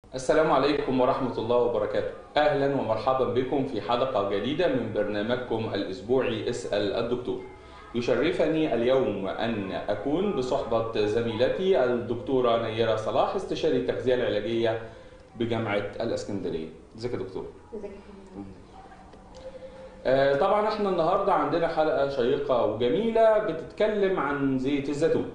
السلام عليكم ورحمة الله وبركاته أهلا ومرحبا بكم في حلقة جديدة من برنامجكم الأسبوعي اسأل الدكتور يشرفني اليوم أن أكون بصحبة زميلتي الدكتورة نيرة صلاح استشاري التغذية العلاجية بجامعة الإسكندرية ازيك يا دكتور ازيك يا فندم؟ آه، طبعا احنا النهارده عندنا حلقه شيقه وجميله بتتكلم عن زيت الزيتون.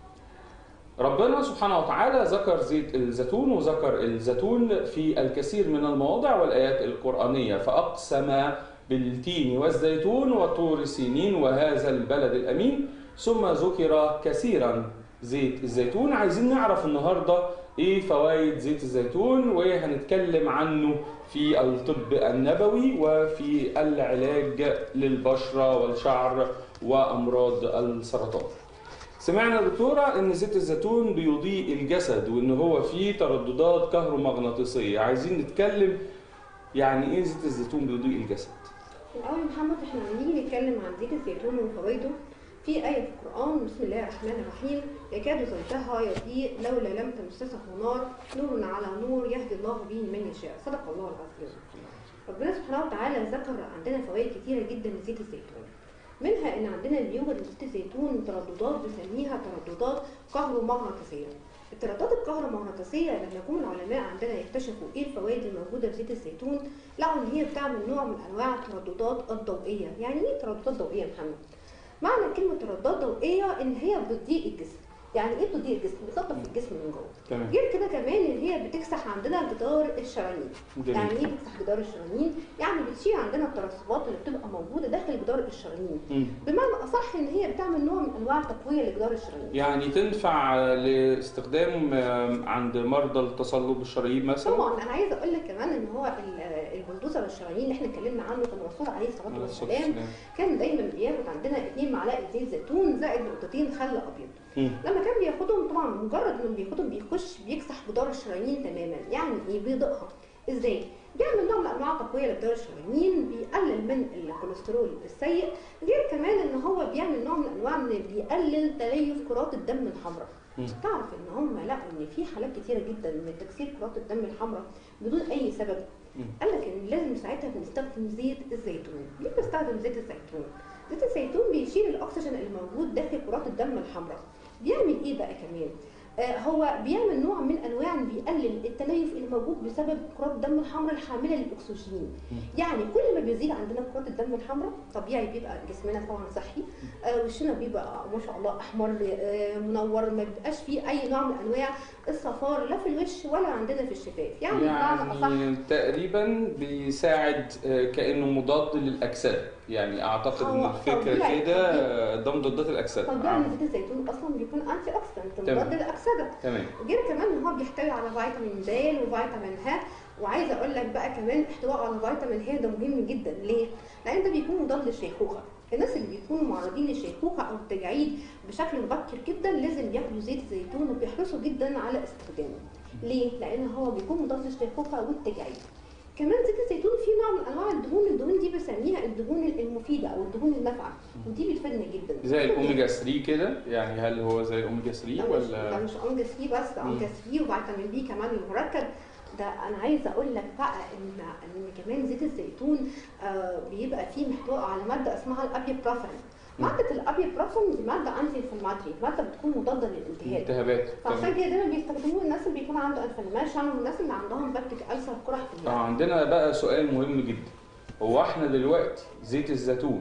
ربنا سبحانه وتعالى ذكر زيت الزيتون وذكر الزيتون في الكثير من المواضع والايات القرانيه فاقسم بالتين والزيتون وطور سينين وهذا البلد الامين ثم ذكر كثيرا زيت الزيتون عايزين نعرف النهارده ايه فوائد زيت الزيتون وهنتكلم عنه في الطب النبوي وفي العلاج للبشره والشعر وامراض السرطان. سمعنا يا دكتوره ان زيت الزيتون بيضيء الجسد وان هو فيه ترددات كهرومغناطيسيه، عايزين نتكلم يعني ايه زيت الزيتون بيضيء الجسد؟ الأول يا محمد احنا لما نيجي نتكلم عن زيت الزيتون وفوائده في آية في القرآن بسم الله الرحمن الرحيم يكاد زيتها يضيء لولا لم تمسسه نار نور على نور يهدي الله به من يشاء صدق الله العظيم ربنا سبحانه وتعالى ذكر عندنا فوائد كتيرة جدا لزيت الزيتون منها ان عندنا بيوجد لزيت الزيتون ترددات بنسميها ترددات كهرومغناطيسيه الترددات الكهرومغناطيسيه لما يكون العلماء عندنا يكتشفوا ايه الفوائد الموجوده في زيت الزيتون لقوا ان هي بتعمل نوع من انواع الترددات الضوئيه يعني ايه ترددات ضوئيه يا محمد معنى كلمه ترددات ضوئيه ان هي بتضيء الجسم يعني ايه بتضيء الجسم بتلطف الجسم من جوه تمام غير كده كمان ان هي بتكسح عندنا جدار الشرايين يعني جميل ايه بتكسح جدار الشرايين يعني بتشيل عندنا الترسبات اللي بتبقى موجوده داخل جدار الشرايين مم. بمعنى اصح ان هي بتعمل نوع من انواع التقويه لجدار الشرايين يعني تنفع لاستخدام آم، عند مرضى التصلب الشرايين مثلا؟ طبعا انا عايزه اقول لك كمان ان هو ال- البلدوزر الشرايين اللي احنا اتكلمنا عنه كان الرسول عليه الصلاه عليه الصلاة والسلام والسلام. كان دايما بياخد عندنا اثنين معلقه زيت زيتون زائد نقطتين خل ابيض مم. لما كان بياخدهم طبعا مجرد انه بياخدهم بيخش بيكسح جدار الشرايين تماما يعني ايه بيضيقها ازاي بيعمل نوع من انواع تقويه لجدار الشرايين بيقلل من الكوليسترول السيء غير كمان ان هو بيعمل نوع من انواع من بيقلل تليف كرات الدم الحمراء مم. تعرف ان هم لقوا ان في حالات كتيره جدا من تكسير كرات الدم الحمراء بدون اي سبب مم. قال لك ان لازم ساعتها بنستخدم زيت الزيتون ليه بنستخدم زيت الزيتون زيت الزيتون بيشيل الاكسجين اللي موجود داخل كرات الدم الحمراء بيعمل ايه بقى كمان آه هو بيعمل نوع من انواع إن بيقلل التليف اللي موجود بسبب كرات الدم الحمراء الحامله للاكسجين يعني كل ما بيزيد عندنا كرات الدم الحمراء طبيعي بيبقى جسمنا طبعا صحي آه وشنا بيبقى ما شاء الله احمر آه منور ما بيبقاش فيه اي نوع من انواع الصفار لا في الوش ولا عندنا في الشفاف يعني بمعنى اصح يعني تقريبا بيساعد آه، كانه مضاد للاكسده يعني اعتقد ان هو الفكره طبيعي- كده آه، ده مضادات الاكسده طبيعي ان آه. زيت الزيتون اصلا بيكون انتي اوكسيدنت تمام. مضاد للاكسده تمام غير كمان ان هو بيحتوي على فيتامين د وفيتامين ه وعايزه اقول لك بقى كمان احتواء على فيتامين ه ده مهم جدا ليه؟ لان ده بيكون مضاد للشيخوخه الناس اللي بيكونوا معرضين للشيخوخه او التجاعيد بشكل مبكر جدا لازم ياكلوا زيت زيتون وبيحرصوا جدا على استخدامه ليه؟ لان هو بيكون مضاد للشيخوخه والتجاعيد كمان زيت الزيتون فيه نوع من انواع الدهون الدهون دي بسميها الدهون المفيده او الدهون النافعه ودي بتفيدنا جدا زي الاوميجا 3 كده يعني هل هو زي الاوميجا 3 ده مش ده ولا مش اوميجا 3 بس ده مم. اوميجا 3 وفيتامين بي كمان المركب ده انا عايزه اقول لك بقى ان ان كمان زيت الزيتون آه بيبقى فيه محتوى على ماده اسمها الابيبرافين مم. ماده الابيبرافين دي ماده انتي انفلاماتري ماده بتكون مضاده للالتهاب التهابات فعشان تمام. كده دايما بيستخدموه الناس اللي بيكون عنده انفلاميشن والناس اللي عندهم بكتيك ألسر قرح في آه المعده عندنا بقى سؤال مهم جدا هو احنا دلوقتي زيت الزيتون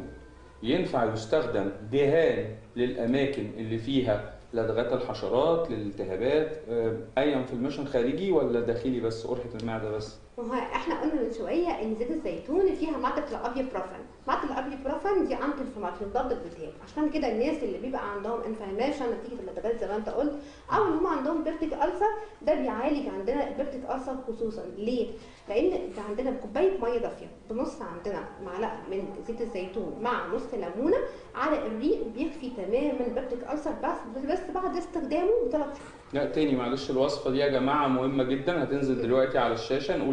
ينفع يستخدم دهان للاماكن اللي فيها لدغات الحشرات للالتهابات آه، اي انفلاميشن خارجي ولا داخلي بس قرحه المعده بس وهو احنا قلنا من شويه ان زيت الزيتون فيها ماده الابيبرافين ماده الابيبرافين دي انتي انفلاماتوري مضاد للالتهاب عشان كده الناس اللي بيبقى عندهم انفلاميشن نتيجه اللدغات زي ما انت قلت او ان هم عندهم بيرتيك ألسر ده بيعالج عندنا البيرتيك ألسر خصوصا ليه لان انت عندنا بكوبايه ميه دافيه بنص عندنا معلقه من زيت الزيتون مع نص ليمونه على الريق بيكفي تماما البيرتيك ألسر بس بس بعد استخدامه بثلاث شهور لا تاني معلش الوصفه دي يا جماعه مهمه جدا هتنزل دلوقتي على الشاشه نقول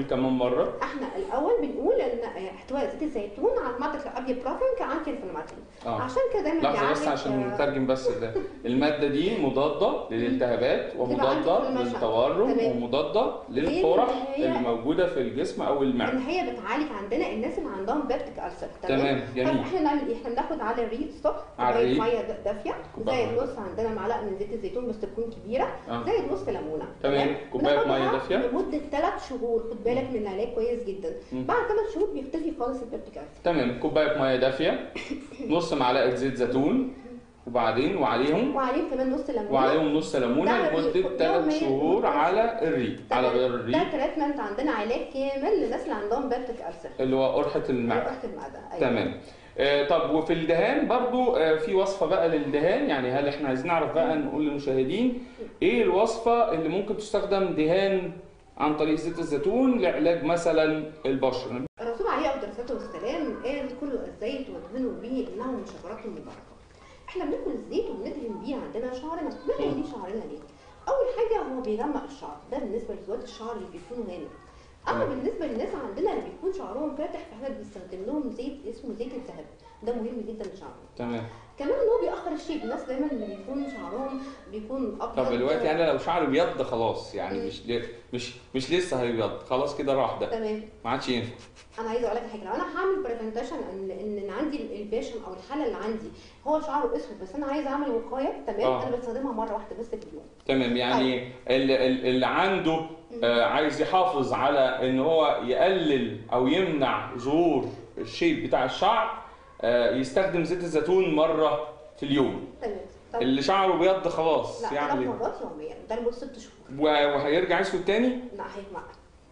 كمان مره احنا الاول بنقول ان احتواء زيت الزيتون على ماده الابيبروفين كانتي انفلاماتوري اه عشان كده دايما لحظه بس بيعالج- عشان نترجم بس ده الماده دي مضاده للالتهابات ومضاده عندك في المشهد. للتورم تمام. ومضاده للقرح هي- اللي موجوده في الجسم او ان المعده هي بتعالج عندنا الناس اللي عندهم بيبتيك ألسر تمام طب جميل احنا نعمل ايه؟ احنا بناخد على الريق الصبح على كوبايه الريق. ميه دا- دافيه كوباية زائد مية. نص عندنا معلقه من زيت الزيتون بس تكون كبيره اه زائد نص ليمونه تمام كوبايه ميه بناخدها دافيه لمده ثلاث شهور خد بالك من العلاج كويس جدا مم. بعد ثلاث شهور بيختفي خالص البيبتيك ألسر تمام كوبايه ميه دافيه نص معلقه زيت زيتون وبعدين وعليهم وعليهم كمان نص ليمونه وعليهم نص ليمونه ده الريق. لمده ثلاث يومياً. شهور على الريق على ده الريق تريتمنت عندنا علاج كامل للناس اللي عندهم بيبتيك ألسر اللي هو قرحه المعده قرحة المعده أيوة. تمام آه، طب وفي الدهان برضو آه، في وصفة بقى للدهان يعني هل احنا عايزين نعرف بقى نقول للمشاهدين ايه الوصفة اللي ممكن تستخدم دهان عن طريق زيت الزيتون لعلاج مثلا البشرة الرسول عليه افضل الصلاه والسلام قال كلوا الزيت وادهنوا به انه من شجرات مباركه. احنا بناكل الزيت وبندهن بيه عندنا شعرنا، بندهن بيه شعرنا ليه؟ اول حاجه هو بيغمق الشعر، ده بالنسبه لذوات الشعر اللي بيكونوا غامق. اما تمام. بالنسبه للناس عندنا اللي بيكون شعرهم فاتح فاحنا بنستخدم لهم زيت اسمه زيت الذهب، ده مهم جدا لشعرهم. تمام كمان ان هو بيأخر الشيب، الناس دايما اللي بيكون شعرهم بيكون ابيض طب دلوقتي انا لو شعري ابيض خلاص يعني مم. مش مش مش لسه هيبيض خلاص كده راح ده تمام ما عادش ينفع انا عايزه اقول لك حاجه لو انا هعمل بريفنتيشن ان ان إن عندي الباشن او الحاله اللي عندي هو شعره اسود بس انا عايزه اعمل وقايه تمام آه. انا بستخدمها مره واحده بس في اليوم تمام يعني اللي, اللي عنده آه، عايز يحافظ على ان هو يقلل او يمنع ظهور الشيب بتاع الشعر آه، يستخدم زيت الزيتون مرة في اليوم تمام طب اللي شعره ابيض خلاص لا ثلاث يعمل ايه مرات يوميا ده لمده ست شهور و- وهيرجع اسود تاني لا هيغمق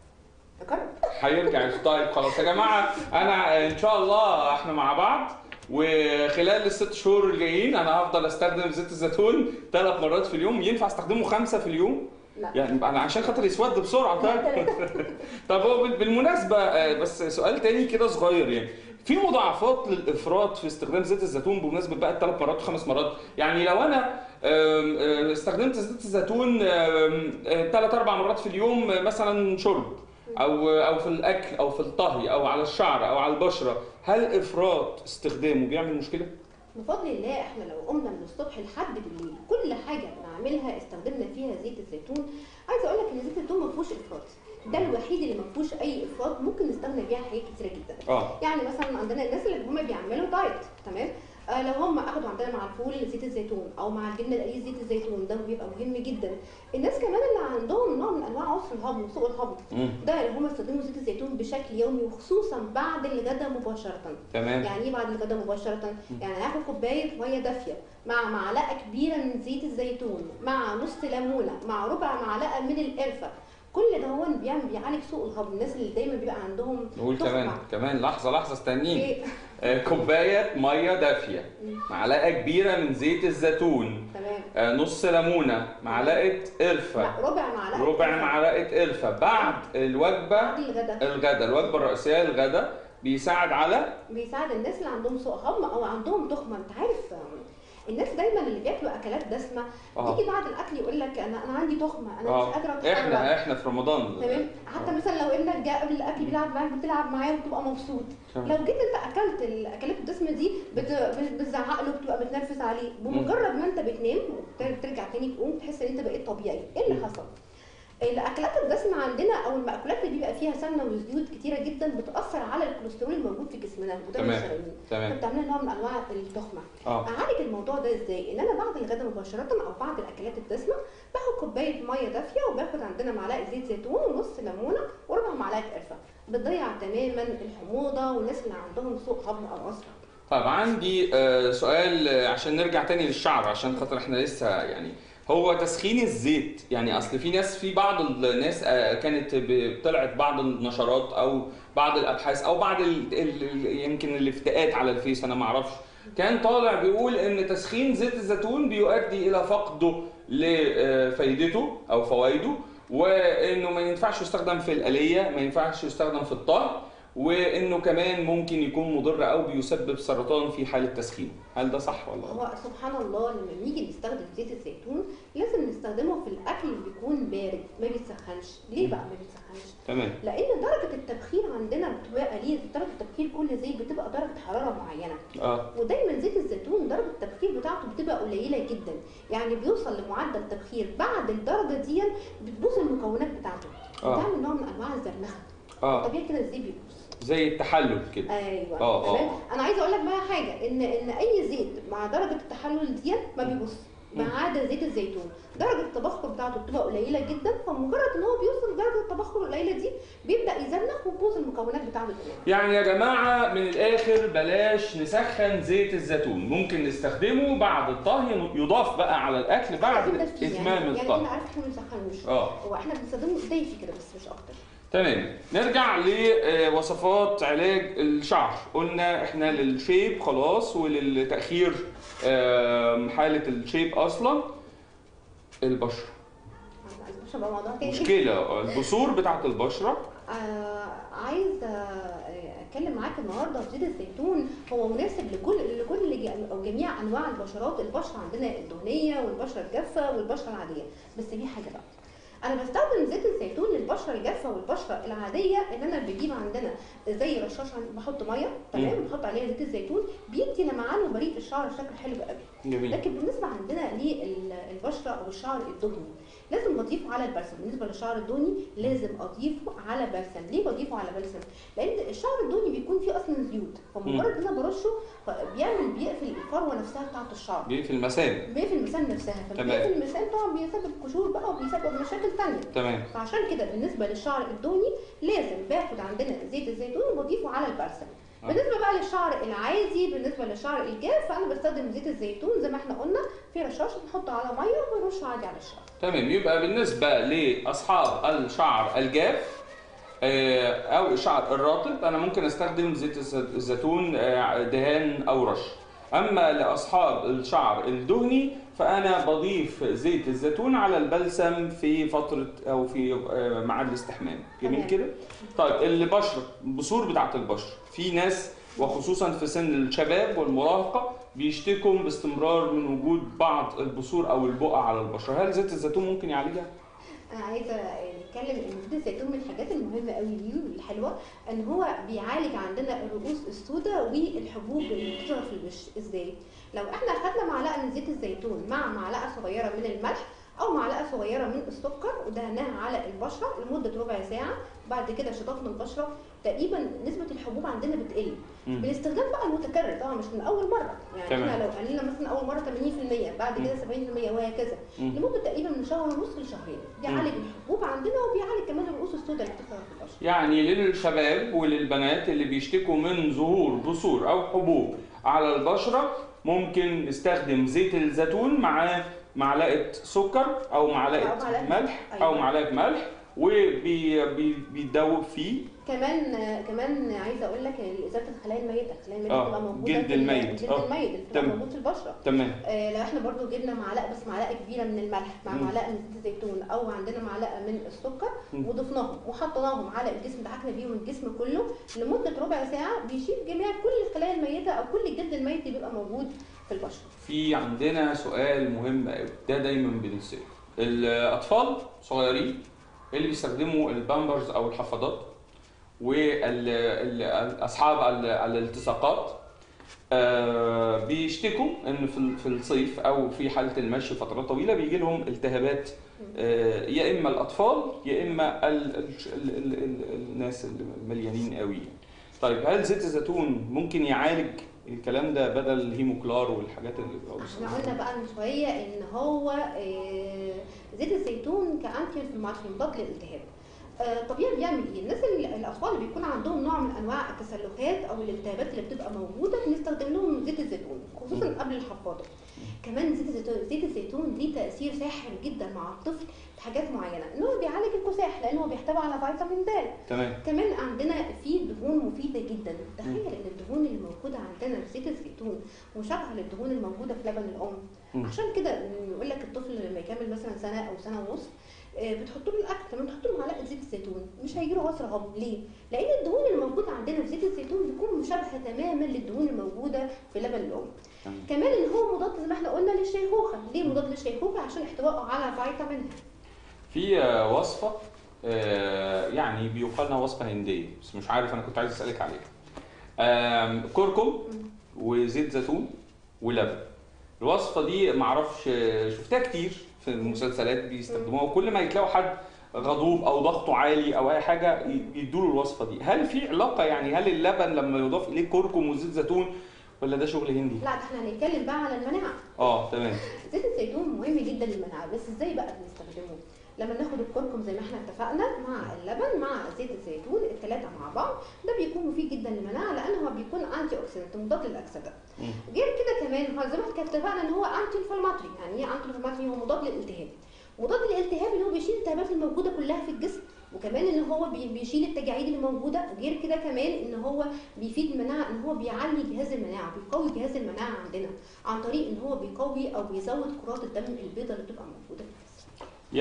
جرب هيرجع اسود طيب خلاص يا جماعه انا ان شاء الله احنا مع بعض وخلال الست شهور الجايين انا هفضل استخدم زيت الزيتون ثلاث مرات في اليوم ينفع استخدمه خمسه في اليوم لا يعني انا عشان خاطر يسود بسرعه طيب طب هو بال- بالمناسبه آه، بس سؤال تاني كده صغير يعني في مضاعفات للافراط في استخدام زيت الزيتون بمناسبه بقى الثلاث مرات وخمس مرات يعني لو انا آم، آم، استخدمت زيت الزيتون ثلاث اربع مرات في اليوم آه، مثلا شرب او او في الاكل او في الطهي او على الشعر او على البشره هل افراط استخدامه بيعمل مشكله؟ بفضل الله احنا لو قمنا من الصبح لحد بالليل كل حاجه بنعملها استخدمنا فيها زيت الزيتون عايزه اقول لك ان زيت الزيتون ما فيهوش افراط ده الوحيد اللي ما فيهوش اي افراط ممكن نستغنى بيها حاجات كتيره جدا اه يعني مثلا عندنا الناس اللي هم بيعملوا دايت تمام آه لو هم اخدوا عندنا مع الفول زيت الزيتون او مع الجبنه القليل زيت الزيتون ده بيبقى مهم جدا الناس كمان اللي عندهم نوع من انواع عسر الهضم وسوء الهضم مم. ده اللي هم يستخدموا زيت الزيتون بشكل يومي وخصوصا بعد الغداء مباشره تمام يعني ايه بعد الغداء مباشره يعني هاخد كوبايه ميه دافيه مع معلقه كبيره من زيت الزيتون مع نص ليمونه مع ربع معلقه من القرفه كل ده هو بيعمل بيعالج سوء الهضم الناس اللي دايما بيبقى عندهم نقول تخمة. كمان كمان لحظه لحظه استنيني إيه؟ آه، كوبايه ميه دافيه معلقه كبيره من زيت الزيتون تمام آه، نص ليمونه معلقه قرفه لا ربع معلقه ربع قرفة. معلقه قرفه بعد الوجبه بعد الغداء الغداء الوجبه الرئيسيه الغداء بيساعد على بيساعد الناس اللي عندهم سوء هضم او عندهم تخمه انت عارف آم، الناس دايما اللي بياكلوا اكلات دسمه اه يجي بعد الاكل يقول لك انا انا عندي تخمه انا اه مش قادره اتحرك احنا احنا في رمضان تمام حتى مثلا لو ابنك جاء قبل الاكل بيلعب معاك بتلعب معاه وبتبقى مبسوط تمام. لو جيت انت اكلت الاكلات الدسمه دي بت... بتزعق له بتبقى متنرفز عليه بمجرد ما انت بتنام وترجع تاني تقوم تحس ان انت بقيت طبيعي ايه اللي حصل الاكلات الدسمه عندنا او المأكولات اللي بيبقى فيها سمنه وزيوت كتيره جدا بتاثر على الكوليسترول الموجود في جسمنا وده تمام. الشرايين تمام فبتعمل نوع من انواع التخمه اه اعالج الموضوع ده ازاي ان انا بعد الغداء مباشره او بعد الاكلات الدسمه باخد كوبايه ميه دافيه وباخد عندنا معلقه زيت زيتون ونص ليمونه وربع معلقه قرفه بتضيع تماما الحموضه والناس اللي عندهم سوء هضم او عسر طيب عندي آه، سؤال آه، عشان نرجع تاني للشعر عشان خاطر احنا لسه يعني هو تسخين الزيت يعني اصل في ناس في بعض الناس آه، كانت ب- طلعت بعض النشرات او بعض الابحاث او بعض ال ال ال يمكن الافتاءات على الفيس انا ما اعرفش كان طالع بيقول ان تسخين زيت الزيتون بيؤدي الى فقده لفايدته او فوائده وانه ما ينفعش يستخدم في الآلية ما ينفعش يستخدم في الطهي وانه كمان ممكن يكون مضر او بيسبب سرطان في حاله تسخين هل ده صح ولا غلط هو سبحان الله لما بنيجي نستخدم زيت الزيتون لازم نستخدمه في الاكل اللي بيكون بارد ما بيتسخنش ليه بقى ما بيتسخنش تمام لان درجه التبخير عندنا بتبقى ليه درجه تبخير كل زيت بتبقى درجه حراره معينه اه ودايما زيت الزيتون درجه التبخير بتاعته بتبقى قليله جدا يعني بيوصل لمعدل تبخير بعد الدرجه دي بتبوظ المكونات بتاعته آه. بتعمل نوع من انواع الزرنخه اه طبيعي كده الزيت بيبوظ زي التحلل كده ايوه آه، آه. تمام انا عايزه اقول لك بقى حاجه ان ان اي زيت مع درجه التحلل دي ما بيبص ما مم. عدا زيت الزيتون درجه التبخر بتاعته بتبقى قليله جدا فمجرد ان هو بيوصل لدرجه التبخر القليله دي بيبدا يزنخ وتبوظ المكونات بتاعته تماما يعني يا جماعة من الآخر بلاش نسخن زيت الزيتون ممكن نستخدمه بعد الطهي يضاف بقى على الأكل بعد ده فيه إتمام يعني, يعني انت الطهي عارف احنا ما بنسخنوش اه هو احنا بنستخدمه دايفي كده بس مش اكتر تمام نرجع لوصفات علاج الشعر قلنا احنا للشيب خلاص وللتأخير آم، حالة الشيب أصلا البشرة مش هبقى موضوع تاني مشكلة البثور بتاعت البشرة آه عايز آه، اتكلم معاك النهارده في زيت الزيتون هو مناسب لكل لكل ج- او جميع انواع البشرات البشره عندنا الدهنيه والبشره الجافه والبشره العاديه بس في حاجه بقى انا بستخدم زيت الزيتون للبشره الجافه والبشره العاديه ان انا بجيب عندنا زي رشاش عن- بحط ميه تمام بحط عليها زيت الزيتون بيدي لمعان وبريق الشعر بشكل حلو قوي جميل لكن بالنسبه عندنا للبشره او الشعر الدهني لازم بضيفه على البلسم بالنسبه للشعر الدهني لازم اضيفه على بلسم ليه بضيفه على بلسم لان الشعر الدهني بيكون فيه اصلا زيوت فمجرد ان انا برشه بيعمل بيقفل الفروه نفسها بتاعت الشعر دي في المسام بيقفل المسام نفسها تمام. فبيقفل المسام طبعا بيسبب قشور بقى وبيسبب مشاكل تانية تمام فعشان كده بالنسبه للشعر الدهني لازم باخد عندنا زيت الزيتون وبضيفه على البلسم آه. بالنسبه بقى للشعر العادي بالنسبه للشعر الجاف فانا بستخدم زيت الزيتون زي ما احنا قلنا في رشاش بنحطه على ميه ونرشه عادي على الشعر تمام يبقى بالنسبة لأصحاب الشعر الجاف آه، أو الشعر الرطب أنا ممكن أستخدم زيت الز- الزيتون آه، دهان أو رش أما لأصحاب الشعر الدهني فأنا بضيف زيت الزيتون على البلسم في فترة أو في آه، ميعاد الاستحمام جميل تمام. كده؟ طيب البشرة البثور بتاعة البشرة في ناس وخصوصا في سن الشباب والمراهقة بيشتكوا باستمرار من وجود بعض البثور أو البقع على البشرة هل زيت الزيتون ممكن يعالجها؟ انا عايزه نتكلم ان زيت الزيتون من الحاجات المهمه قوي ليه والحلوه ان هو بيعالج عندنا الرؤوس السوداء والحبوب اللي بتظهر في الوش ازاي لو احنا اخدنا معلقه من زيت الزيتون مع معلقه صغيره من الملح او معلقه صغيره من السكر ودهناها على البشره لمده ربع ساعه بعد كده شطفنا البشره تقريبا نسبه الحبوب عندنا بتقل مم. بالاستخدام بقى المتكرر طبعا مش من اول مره يعني تمام. احنا لو قلنا مثلا اول مره 80% بعد كده 70% وهكذا مم. لمده تقريبا من شهر ونص لشهرين بيعالج الحبوب عندنا وبيعالج كمان الرؤوس السوداء اللي بتظهر في البشره يعني للشباب وللبنات اللي بيشتكوا من ظهور بثور او حبوب على البشره ممكن نستخدم زيت الزيتون مع معلقه سكر او أو معلقه معلقة ملح او أيوة. معلقه ملح وبيتدوب فيه كمان كمان عايزه اقول لك ازاله الخلايا الميته الخلايا الميته آه، بتبقى موجوده جلد في ال- الميت. الجلد آه. الميت اللي بتبقى تمام. موجود في البشره تمام آه لو احنا برضو جبنا معلقه بس معلقه كبيره من الملح مع مم. معلقه من زيت الزيتون او عندنا معلقه من السكر مم. وضفناهم وحطيناهم على الجسم ضحكنا بيهم الجسم كله لمده ربع ساعه بيشيل جميع كل الخلايا الميته او كل الجلد الميت اللي بيبقى موجود في البشره في عندنا سؤال مهم قوي ده دايما بنسأله الاطفال صغيرين اللي بيستخدموا البامبرز او الحفاضات واصحاب الالتصاقات آه، بيشتكوا ان في ال- في الصيف او في حاله المشي فترات طويله بيجي لهم التهابات آه، يا اما الاطفال يا اما ال ال ال ال ال الناس المليانين قوي طيب هل زيت الزيتون ممكن يعالج الكلام ده بدل الهيموكلار والحاجات اللي احنا قلنا بقى من شويه ان هو آه، زيت الزيتون كانتي انفلاماتوري مضاد للالتهاب آه، طبيعي بيعمل ايه؟ الناس اللي الاطفال اللي بيكون عندهم نوع من انواع التسلخات او الالتهابات اللي بتبقى موجوده بنستخدم لهم زيت الزيتون خصوصا قبل الحفاضه. كمان زيت الزيتون زيت الزيتون ليه تاثير ساحر جدا مع الطفل في حاجات معينه ان هو بيعالج الكساح لانه هو بيحتوي على فيتامين د تمام كمان عندنا في دهون مفيده جدا تخيل ان الدهون اللي موجوده عندنا في زيت الزيتون مشابهه للدهون الموجوده في لبن الام مم. عشان كده يقول لك الطفل لما يكمل مثلا سنه او سنه ونص آه، بتحط له الاكل لما تحط له معلقه زيت الزيتون مش هيجي له عسر غم ليه؟ لان الدهون اللي موجوده عندنا في زيت الزيتون بتكون مشابهه تماما للدهون الموجوده في لبن الام تمام. كمان ان هو مضاد زي ما احنا قلنا للشيخوخه ليه مضاد للشيخوخه عشان احتوائه على فيتامين د في آه، وصفه آه، يعني بيقال انها وصفه هنديه بس مش عارف انا كنت عايز اسالك عليها آم، كركم وزيت زيتون ولبن الوصفه دي معرفش آه، شفتها كتير في المسلسلات بيستخدموها وكل ما يتلاقوا حد غضوب او ضغطه عالي او اي حاجه ي- يدوا له الوصفه دي هل في علاقه يعني هل اللبن لما يضاف اليه كركم وزيت زيتون ولا ده شغل هندي لا ده احنا هنتكلم بقى على المناعه اه تمام زيت الزيتون مهم جدا للمناعه بس ازاي بقى بنستخدمه لما ناخد الكركم زي ما احنا اتفقنا مع اللبن مع زيت الزيتون الثلاثه مع بعض ده بيكون مفيد جدا للمناعه لان هو بيكون انتي اوكسيدنت مضاد للاكسده مم. غير كده كمان هو زي ما احنا اتفقنا ان هو انتي انفلاماتري يعني ايه انتي انفلاماتري هو مضاد للالتهاب مضاد للالتهاب اللي هو بيشيل الالتهابات الموجوده كلها في الجسم وكمان ان هو بي- بيشيل التجاعيد اللي موجوده غير كده كمان ان هو بيفيد المناعه ان هو بيعلي جهاز المناعه بيقوي جهاز المناعه عندنا عن طريق ان هو بيقوي او بيزود كرات الدم البيضاء اللي بتبقى موجوده في الجسم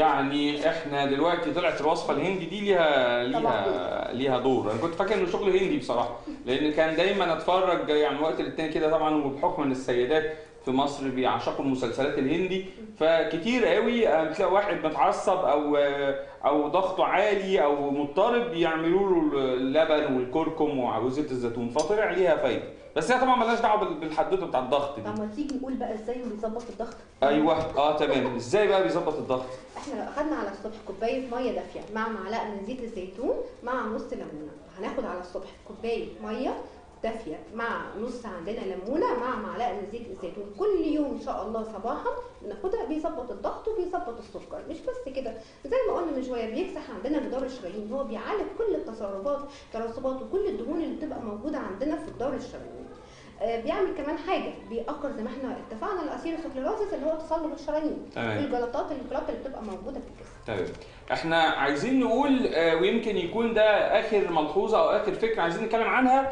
يعني احنا دلوقتي طلعت الوصفه الهندي دي ليها ليها ليها دور انا كنت فاكر انه شغل هندي بصراحه لان كان دايما اتفرج يعني وقت للتاني كده طبعا وبحكم ان السيدات في مصر بيعشقوا المسلسلات الهندي فكتير قوي آه، بتلاقي واحد متعصب او آه، او ضغطه عالي او مضطرب يعملوا له اللبن والكركم وزيت الزيتون فطلع ليها فايده بس هي طبعا ملهاش دعوه بال- بالحدوته بتاع الضغط دي طب ما تيجي نقول بقى ازاي بيظبط الضغط ايوه اه تمام ازاي بقى بيظبط الضغط احنا لو اخدنا على الصبح كوبايه ميه دافيه مع معلقه من زيت الزيتون مع نص ليمونه هناخد على الصبح كوبايه ميه دافيه مع نص عندنا ليمونه مع معلقه من زيت الزيتون كل يوم ان شاء الله صباحا بناخدها بيظبط الضغط وبيظبط السكر مش بس كده زي ما قلنا من شويه بيكسح عندنا جدار الشرايين هو بيعالج كل التسربات الترسبات وكل الدهون اللي بتبقى موجوده عندنا في جدار الشرايين آه، بيعمل كمان حاجه بيأكر زي ما احنا اتفقنا الاسيروسكليروسيس اللي هو تصلب الشرايين تمام والجلطات الجلطات اللي بتبقى موجوده في الجسم تمام احنا عايزين نقول آه، ويمكن يكون ده اخر ملحوظه او اخر فكره عايزين نتكلم عنها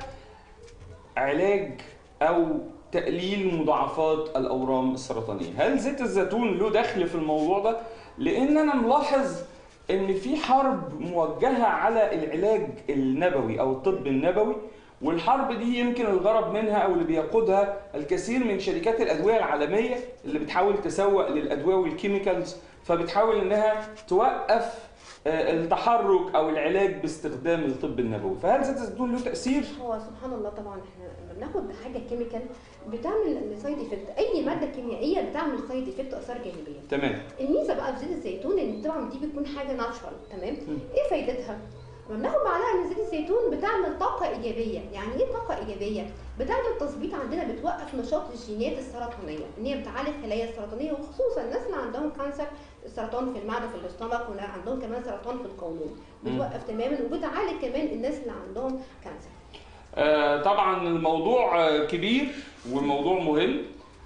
علاج او تقليل مضاعفات الاورام السرطانيه هل زيت الزيتون له دخل في الموضوع ده لان انا ملاحظ ان في حرب موجهه على العلاج النبوي او الطب النبوي والحرب دي يمكن الغرض منها او اللي بيقودها الكثير من شركات الادويه العالميه اللي بتحاول تسوق للادويه والكيميكالز فبتحاول انها توقف آه، التحرك او العلاج باستخدام الطب النبوي فهل زيت الزيتون له تاثير هو سبحان الله طبعا احنا لما بناخد حاجه كيميكال بتعمل سايد افكت اي ماده كيميائيه بتعمل سايد افكت اثار جانبيه تمام الميزه بقى في زيت الزيتون ان طبعا دي بتكون حاجه ناتشرال تمام مم. ايه فايدتها لما بناخد معلقه من زيت الزيتون بتعمل طاقه ايجابيه يعني ايه طاقه ايجابيه بتعمل تظبيط عندنا بتوقف نشاط الجينات السرطانيه ان هي بتعالج الخلايا السرطانيه وخصوصا الناس اللي عندهم كانسر السرطان في المعده في الاستومك وعندهم كمان سرطان في القولون مم. بتوقف تماما وبتعالج كمان الناس اللي عندهم كانسر آه، طبعا الموضوع آه، كبير والموضوع مهم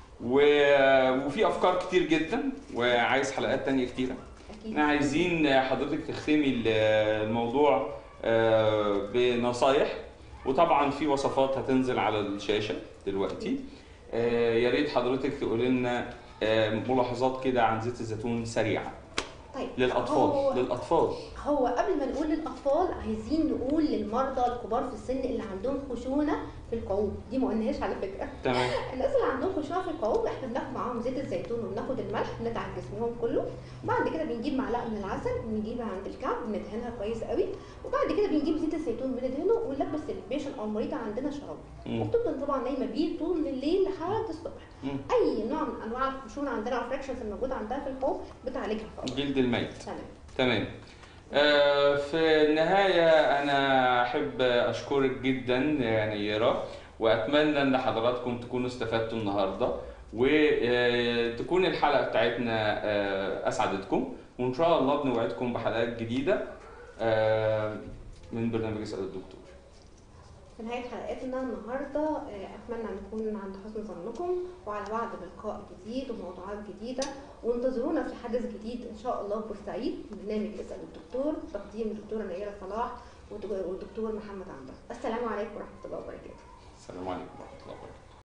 و- وفي افكار كتير جدا وعايز حلقات تانية كتيره اكيد احنا عايزين حضرتك تختمي ال- الموضوع آه، بنصايح وطبعا في وصفات هتنزل على الشاشه دلوقتي آه، يا ريت حضرتك تقول لنا آه، ملاحظات كده عن زيت الزيتون سريعه طيب هو للاطفال للاطفال هو قبل ما نقول للاطفال عايزين نقول للمرضى الكبار في السن اللي عندهم خشونه في القعود دي ما قلناهاش على فكره تمام الناس اللي عندهم خشونه في القعود احنا بناخد معاهم زيت الزيتون وبناخد الملح بندعك جسمهم كله وبعد كده بنجيب معلقه من العسل بنجيبها عند الكعب بندهنها كويس قوي وبعد كده بنجيب زيت الزيتون بندهنه ونلبس البيشن او المريضه عندنا شراب مم. وبتفضل طبعا نايمه بيه طول الليل لحد الصبح مم. اي نوع من انواع الخشونه عندنا او fractions الموجوده عندها في القعود بتعالجها خالص جلد الميت تمام تمام آه، في النهاية أنا أحب أشكرك جدا يا نيرة وأتمنى أن حضراتكم تكونوا استفدتوا النهاردة وتكون الحلقة بتاعتنا آه، أسعدتكم وإن شاء الله بنوعدكم بحلقات جديدة آه، من برنامج اسأل الدكتور في نهاية حلقتنا النهاردة آه، أتمنى نكون عند حسن ظنكم وعلى وعد بلقاء جديد وموضوعات جديدة وانتظرونا في حدث جديد إن شاء الله بورسعيد برنامج اسأل الدكتور تقديم الدكتورة نيرة صلاح والدكتور محمد عمرو السلام عليكم ورحمة الله وبركاته السلام عليكم ورحمة الله وبركاته